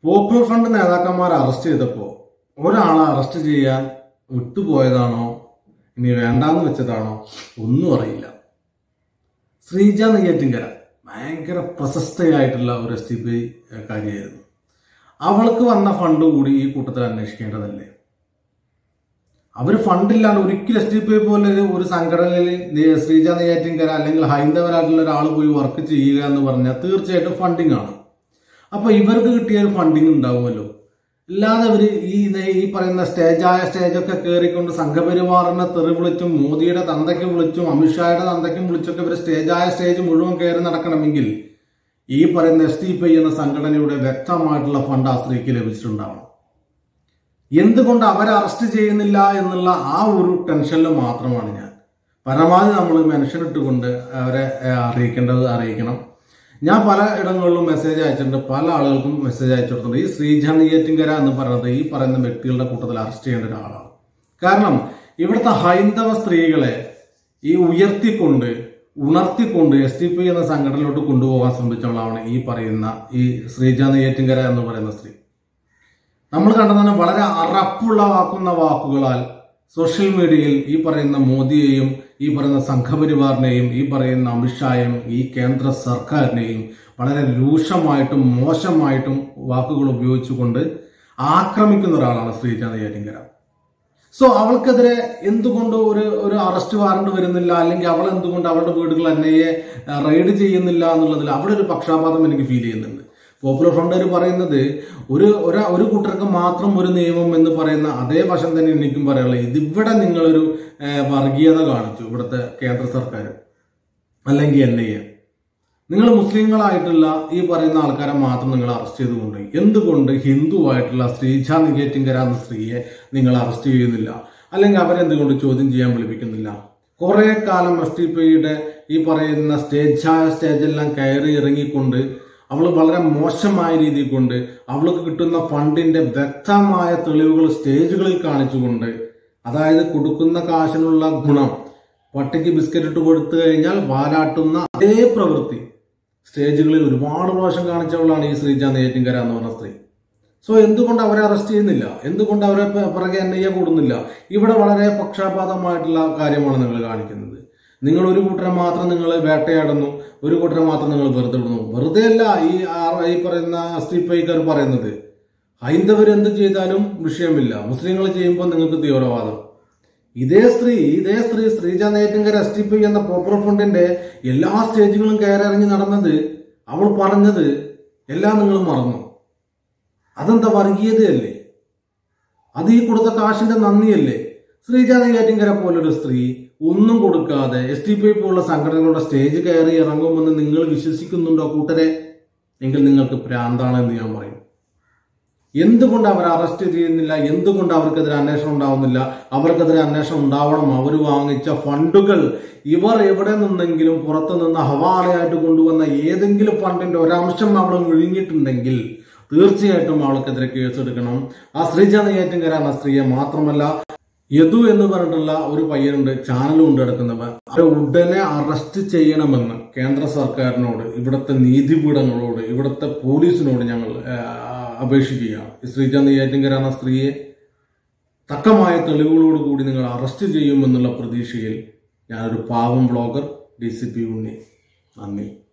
popular front നേതാക്കന്മാർ arrest ചെയ്തപ്പോൾ ഒരാളെ അറസ്റ്റ് ചെയ്യാൻ വിട്ടുപോയതാണോ ഇനി വേണ്ടാന്ന് വെച്ചതാണോ ഒന്നും അറിയില്ല ശ്രീജ നെയ്യാറ്റിങ്കര ഭയങ്കര പ്രശസ്തയായിട്ടുള്ള ഒരു എസ് ടി പി ഐ കാര്യമായിരുന്നു അവൾക്ക് വന്ന ഫണ്ട് കൂടി ഈ കൂട്ടത്തിൽ അന്വേഷിക്കേണ്ടതല്ലേ അവർ ഫണ്ടില്ലാണ്ട് ഒരിക്കലും എസ് ഡി പി ഐ പോലെ ഒരു- ഒരു സംഘടനയിൽ നെ- ശ്രീജ നെയ്യാറ്റിൻകര അല്ലെങ്കിൽ ഹൈന്ദവരായിട്ടുള്ള ഒരാൾ പോയി വർക്ക് ചെയ്യുക എന്ന് പറഞ്ഞാൽ തീർച്ചയായിട്ടും ഫണ്ടിങ് ആണ് അപ്പൊ ഇവർക്ക് കിട്ടിയ ഒരു ഫണ്ടിങ് ഉണ്ടാവുമല്ലോ അല്ലാതെ അവര് ഈ നെ- ഈ പറയുന്ന സ്റ്റേജായ സ്റ്റേജൊക്കെ കയറിക്കൊണ്ട് സംഘപരിവാറിനെ തെറി വിളിച്ചും മോദിയുടെ തന്തയ്ക്ക് വിളിച്ചും അമിത്ഷായുടെ തന്തയ്ക്കും വിളിച്ചൊക്കെ ഇവർ സ്റ്റേജായ സ്റ്റേജ് മുഴുവൻ കയറി നടക്കണമെങ്കിൽ ഈ പറയുന്ന എസ് ഡി പി ഐ എന്ന സംഘടനയുടെ വ്യക്തമായിട്ടുള്ള ഫണ്ട് ആ സ്ത്രീക്ക് ലഭിച്ചിട്ടുണ്ടാവണം എന്തുകൊണ്ട് അവരെ അറസ്റ്റ് ചെയ്യുന്നില്ല എന്നുള്ള ആ ഒരു ടെൻഷനിൽ മാത്രമാണ് ഞാൻ പരമാവധി നമ്മൾ മെൻഷനിട്ടുകൊണ്ട് അവരെ ഏഹ്, അറിയിക്കേണ്ടത് അറിയിക്കണം ഞാൻ പല ഇടങ്ങളിലും മെസ്സേജ് അയച്ചിട്ടുണ്ട് പല ആളുകൾക്കും മെസ്സേജ് അയച്ചു കൊടുത്തിട്ടുണ്ട് ഈ ശ്രീജ നെയ്യാറ്റിൻകര എന്ന് പറയുന്നത് ഈ പറയുന്ന വ്യക്തികളുടെ കൂട്ടത്തിൽ അറസ്റ്റ് ചെയ്യേണ്ട ഒരാളാണ് കാരണം ഇവിടുത്തെ ഹൈന്ദവ സ്ത്രീകളെ ഈ ഉയർത്തിക്കൊണ്ട് ഉണർത്തിക്കൊണ്ട് എസ് ടി പി എന്ന സംഘടനയിലോട്ട് കൊണ്ടുപോകാൻ ശ്രമിച്ചവളാണ് ഈ പറയുന്ന ഈ ശ്രീജ നെയ്യാറ്റിൻകര എന്ന് പറയുന്ന സ്ത്രീ നമ്മൾ കണ്ടതാണ് വളരെ അറപ്പുള്ള വാക്കുന്ന വാക്കുകളാൽ സോഷ്യൽ മീഡിയയിൽ ഈ പറയുന്ന മോദിയെയും ഈ പറയുന്ന സംഘപരിവാറിനെയും ഈ പറയുന്ന അമിത്ഷായും ഈ കേന്ദ്ര സർക്കാരിനെയും വളരെ രൂക്ഷമായിട്ടും മോശമായിട്ടും വാക്കുകൾ ഉപയോഗിച്ചുകൊണ്ട് ആക്രമിക്കുന്ന ഒരാളാണ് ശ്രീജ നെയ്യാറ്റിങ്കര സോ അവൾക്കെതിരെ എന്തുകൊണ്ട് ഒരു ഒരു അറസ്റ്റ് വാറണ്ട് വരുന്നില്ല അല്ലെങ്കിൽ അവൾ എന്തുകൊണ്ട് അവളുടെ വീടുകൾ എൻഐയെ റെയ്ഡ് ചെയ്യുന്നില്ല എന്നുള്ളതിൽ അവിടെ ഒരു പക്ഷാപാതം എനിക്ക് ഫീൽ ചെയ്യുന്നുണ്ട് പോപ്പുലർ ഫ്രണ്ടുകാർ പറയുന്നത് ഒരു ഒരു ഒരു കൂട്ടർക്ക് മാത്രം ഒരു നിയമം എന്ന് പറയുന്ന അതേ വശം തന്നെ എനിക്കും പറയാനുള്ളത് ഇതിവിടെ നിങ്ങളൊരു ഏഹ്, വർഗീയത കാണിച്ചു ഇവിടുത്തെ കേന്ദ്ര സർക്കാർ അല്ലെങ്കിൽ എൻ ഐ എ നിങ്ങൾ മുസ്ലിങ്ങളായിട്ടുള്ള ഈ പറയുന്ന ആൾക്കാരെ മാത്രം നിങ്ങൾ അറസ്റ്റ് ചെയ്ത് കൊണ്ടുപോയി എന്തുകൊണ്ട് ഹിന്ദുവായിട്ടുള്ള ശ്രീജ നികേറ്റിങ്കര എന്ന സ്ത്രീയെ നിങ്ങൾ അറസ്റ്റ് ചെയ്യുന്നില്ല അല്ലെങ്കിൽ അവരെന്തുകൊണ്ട് ചോദ്യം ചെയ്യാൻ വിളിപ്പിക്കുന്നില്ല കുറെ കാലം എസ് ടി പിയുടെ ഈ പറയുന്ന സ്റ്റേജായ സ്റ്റേജെല്ലാം കയറി ഇറങ്ങിക്കൊണ്ട് അവൾ വളരെ മോശമായ രീതിയിൽ കൊണ്ട് അവൾക്ക് കിട്ടുന്ന ഫണ്ടിന്റെ വ്യക്തമായ തെളിവുകൾ സ്റ്റേജുകളിൽ കാണിച്ചുകൊണ്ട് അതായത് കൊടുക്കുന്ന കാശിനുള്ള ഗുണം പട്ടിക്ക് ബിസ്ക്കറ്റ് ഇട്ട് കൊടുത്തു കഴിഞ്ഞാൽ വാലാട്ടുന്ന അതേ പ്രവൃത്തി സ്റ്റേജുകളിൽ ഒരുപാട് പ്രാവശ്യം കാണിച്ചവളാണ് ഈ ശ്രീജ നെയ്യാറ്റിൻകര എന്ന് പറഞ്ഞ സ്ത്രീ സോ എന്തുകൊണ്ട് അവരെ അറസ്റ്റ് ചെയ്യുന്നില്ല എന്തുകൊണ്ട് അവരെ പ- പിറകെ എൻ ഐ എ കൂടുന്നില്ല ഇവിടെ വളരെ പക്ഷാപാതമായിട്ടുള്ള കാര്യമാണ് നിങ്ങൾ കാണിക്കുന്നത് നിങ്ങൾ ഒരു കൂട്ടരെ മാത്രം നിങ്ങൾ വേട്ടയാടുന്നു ഒരു കൂട്ടരെ മാത്രം നിങ്ങൾ വെറുതെ വിടുന്നു വെറുതെ അല്ല ഈ ആ- ഈ പറയുന്ന സ്ത്രീപ്പൈക്കാർ പറയുന്നത് ഹൈന്ദവർ എന്ത് ചെയ്താലും വിഷയമില്ല മുസ്ലിങ്ങൾ ചെയ്യുമ്പോൾ നിങ്ങൾക്ക് തീവ്രവാദം ഇതേ സ്ത്രീ ഇതേ സ്ത്രീ Sreeja Neyyattinkara S T P എന്ന പോപ്പുലർ ഫണ്ടിന്റെ എല്ലാ സ്റ്റേജുകളും കയറിറങ്ങി നടന്നത് അവൾ പറഞ്ഞത് എല്ലാം നിങ്ങൾ മറന്നു അതെന്താ വർഗീയതയല്ലേ അത് ഈ കൊടുത്ത കാശിന്റെ നന്ദിയല്ലേ ശ്രീജ നെയ്യാറ്റിങ്കര പോലൊരു സ്ത്രീ ഒന്നും കൊടുക്കാതെ എസ് ടി പി പോലുള്ള സംഘടനകളുടെ സ്റ്റേജ് കയറി ഇറങ്ങുമെന്ന് നിങ്ങൾ വിശ്വസിക്കുന്നുണ്ടോ കൂട്ടരെ എങ്കിൽ നിങ്ങൾക്ക് ഭ്രാന്താണെന്ന് ഞാൻ പറയും എന്തുകൊണ്ട് അവർ അറസ്റ്റ് ചെയ്യുന്നില്ല എന്തുകൊണ്ട് അവർക്കെതിരെ അന്വേഷണം ഉണ്ടാവുന്നില്ല അവർക്കെതിരെ അന്വേഷണം ഉണ്ടാവണം അവർ വാങ്ങിച്ച ഫണ്ടുകൾ ഇവർ എവിടെ നിന്നെങ്കിലും പുറത്തു നിന്ന് ഹവാലയായിട്ട് കൊണ്ടുവന്ന ഏതെങ്കിലും ഫണ്ടിന്റെ ഒരംശം അവൾ വിഴുങ്ങിയിട്ടുണ്ടെങ്കിൽ തീർച്ചയായിട്ടും അവൾക്കെതിരെ കേസെടുക്കണം ആ ശ്രീജ നെയ്യാറ്റിൻകര എന്ന സ്ത്രീയെ മാത്രമല്ല യദു എന്ന് പറഞ്ഞിട്ടുള്ള ഒരു പയ്യനുണ്ട് ചാനൽ കൊണ്ട് കിടക്കുന്നവർ അവരെ ഉടനെ അറസ്റ്റ് ചെയ്യണമെന്ന് കേന്ദ്ര സർക്കാരിനോട് ഇവിടുത്തെ നീതിപീഠങ്ങളോട് ഇവിടുത്തെ പോലീസിനോട് ഞങ്ങൾ ആ, അപേക്ഷിക്കുകയാണ് ഈ ശ്രീജ നെയ്യാറ്റിൻകര എന്ന സ്ത്രീയെ തക്കമായ തെളിവുകളോട് കൂടി നിങ്ങൾ അറസ്റ്റ് ചെയ്യുമെന്നുള്ള പ്രതീക്ഷയിൽ ഞാനൊരു പാവം blogger D C P Unni നന്ദി